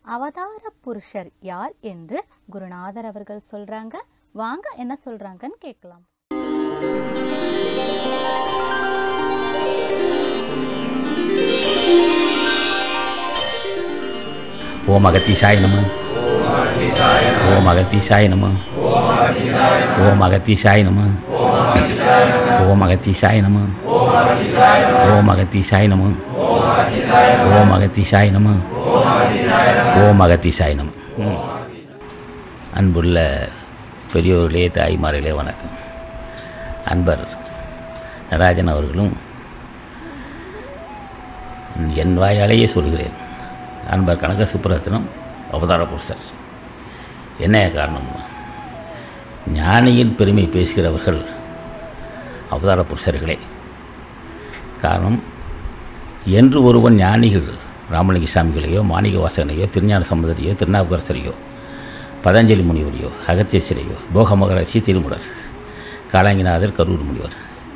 அவதார புருஷர் யார் என்று குருநாதர் அவர்கள் சொல்றாங்க வாங்க என்ன சொல்றாங்கன்னு கேட்கலாம் ஓம் அகத்தீசாய நம ஓம் அகத்தீசாய நம ஓம் அகத்தீசாய நம ஓம் அகத்தீசாய நம ஓம் அகத்தீசாய நம ஓம் அகத்தீசாய நம ஓம் அகத்தீசாய நம ம். அன்புள்ள பெரியோர்களே தாய்மார்களே வணக்கம் அன்பர் நடராஜன் அவர்களும் என் வாயாலேயே சொல்கிறேன் அன்பர் கனக சுப்புரத்னம் அவதார புருஷர் என்ன காரணம் ஞானியின் பெருமை பேசுகிறவர்கள் அவதார புருஷர்களே காரணம் என்று ஒருவன் ஞானிகள் ராமலிங்க சாமிகளையோ மாணிக வாசகனையோ திருஞான சம்பந்தரையோ திருநாவுக்கரசரையோ பதஞ்சலி முனிவரையோ அகத்தியசரையோ போக மகராட்சி திருமுடர் காலாங்கிநாதர் கரூர் முனிவர்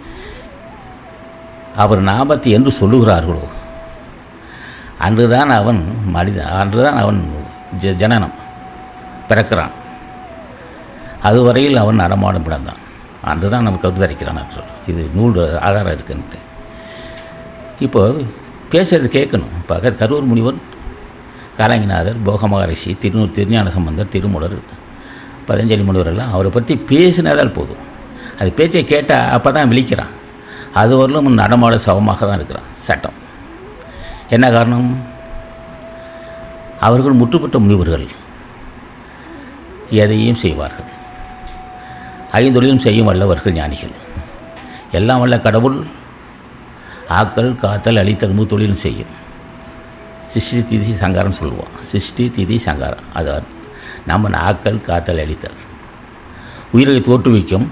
அவர் நாமத்தை என்று சொல்லுகிறார்களோ அன்றுதான் அவன் மனித அன்றுதான் அவன் ஜ ஜனனம் பிறக்கிறான் அதுவரையில் அவன் நடமாடும் பிறந்தான் அன்று தான் நம்ம கருத்தரிக்கிறான் என்று இது நூல் ஆதாரம் இருக்குன்ட்டு இப்போ பேசுறது கேட்கணும் இப்போ க- கரூர் முனிவர் காலங்கிநாதர் போக மகரிஷி திரு திருஞான சம்பந்தர் திருமுடர் பதஞ்சலி முனிவர் எல்லாம் அவரை பற்றி பேசினதால் போதும் அது பேச்சை கேட்டால் அப்போ தான் விழிக்கிறான் அது வரலும் அவன் நடமாட சவமாக தான் இருக்கிறான் சட்டம் என்ன காரணம் அவர்கள் முற்றுப்பட்ட முனிவர்கள் எதையும் செய்வார்கள் ஐந்தொழிலும் செய்யும் வல்லவர்கள் ஞானிகள் எல்லாம் வல்ல கடவுள் ஆக்கல் காத்தல் அழித்தல் மூத்தொழிலும் செய்யும் சிருஷ்டி திதி சங்காரம் சொல்லுவோம் சிருஷ்டி திதி சங்காரம் அதாவது நம்ம ஆக்கல் காத்தல் அழித்தல் உயிரை தோற்றுவிக்கும்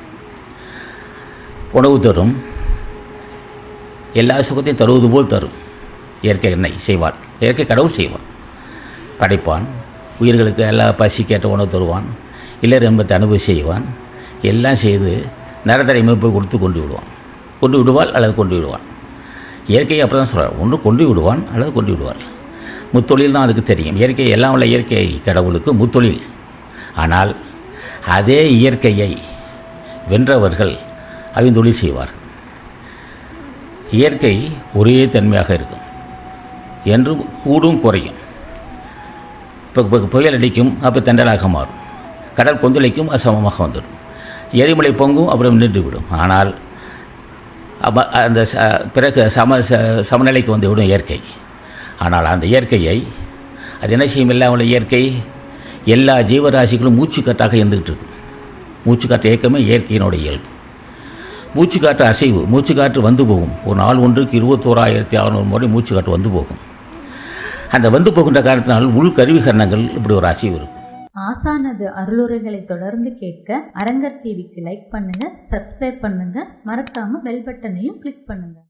உணவு தரும் எல்லா சுகத்தையும் தருவது போல் தரும் இயற்கை என்னை செய்வான் இயற்கை கடவுள் செய்வான் படைப்பான் உயிர்களுக்கு எல்லா பசி கேட்ட உணவு தருவான் இல்லை என்பத்தை அனுபவி செய்வான் எல்லாம் செய்து நரத்தரை மீட்பை கொடுத்து கொண்டு விடுவான் கொண்டு விடுவாள் அல்லது கொண்டு விடுவான் இயற்கையை அப்படி தான் சொல்கிறார் ஒன்று கொண்டு விடுவான் அல்லது கொண்டு விடுவாள் முத்தொழில் தான் அதுக்கு தெரியும் இயற்கை எல்லாம் உள்ள இயற்கை கடவுளுக்கு முத்தொழில் ஆனால் அதே இயற்கையை வென்றவர்கள் ஐந்தொழில் செய்வார்கள் இயற்கை ஒரே தன்மையாக இருக்கும் என்று கூடும் குறையும் இப்போ இப்போ புயல் அடிக்கும் அப்போ தண்டலாக மாறும் கடல் கொந்தளிக்கும் அது சமமாக வந்துடும் எரிமலை பொங்கும் அப்புறம் நின்று விடும் ஆனால் அப்ப அந்த ச பிறகு சம ச சமநிலைக்கு வந்து விடும் இயற்கை ஆனால் அந்த இயற்கையை அது என்ன செய்யும் இல்லாமல் இயற்கை எல்லா ஜீவராசிகளும் மூச்சுக்காட்டாக இருந்துகிட்டு இருக்கும் மூச்சுக்காட்டு இயக்கமே இயற்கையினோட இயல்பு மூச்சுக்காற்று அசைவு மூச்சுக்காற்று வந்து போகும் ஒரு நாள் ஒன்றுக்கு இருபத்தோராயிரத்தி அறநூறு முறை மூச்சுக்காற்று வந்து போகும் அந்த வந்து போகின்ற காரணத்தினால் உள் கருவிகரணங்கள் இப்படி ஒரு அசைவு இருக்கும் ஆசானது அருளுரைகளை தொடர்ந்து கேட்க அரங்கர் டிவிக்கு லைக் பண்ணுங்க சப்ஸ்கிரைப் பண்ணுங்க மறக்காம பெல் பட்டனையும் கிளிக் பண்ணுங்க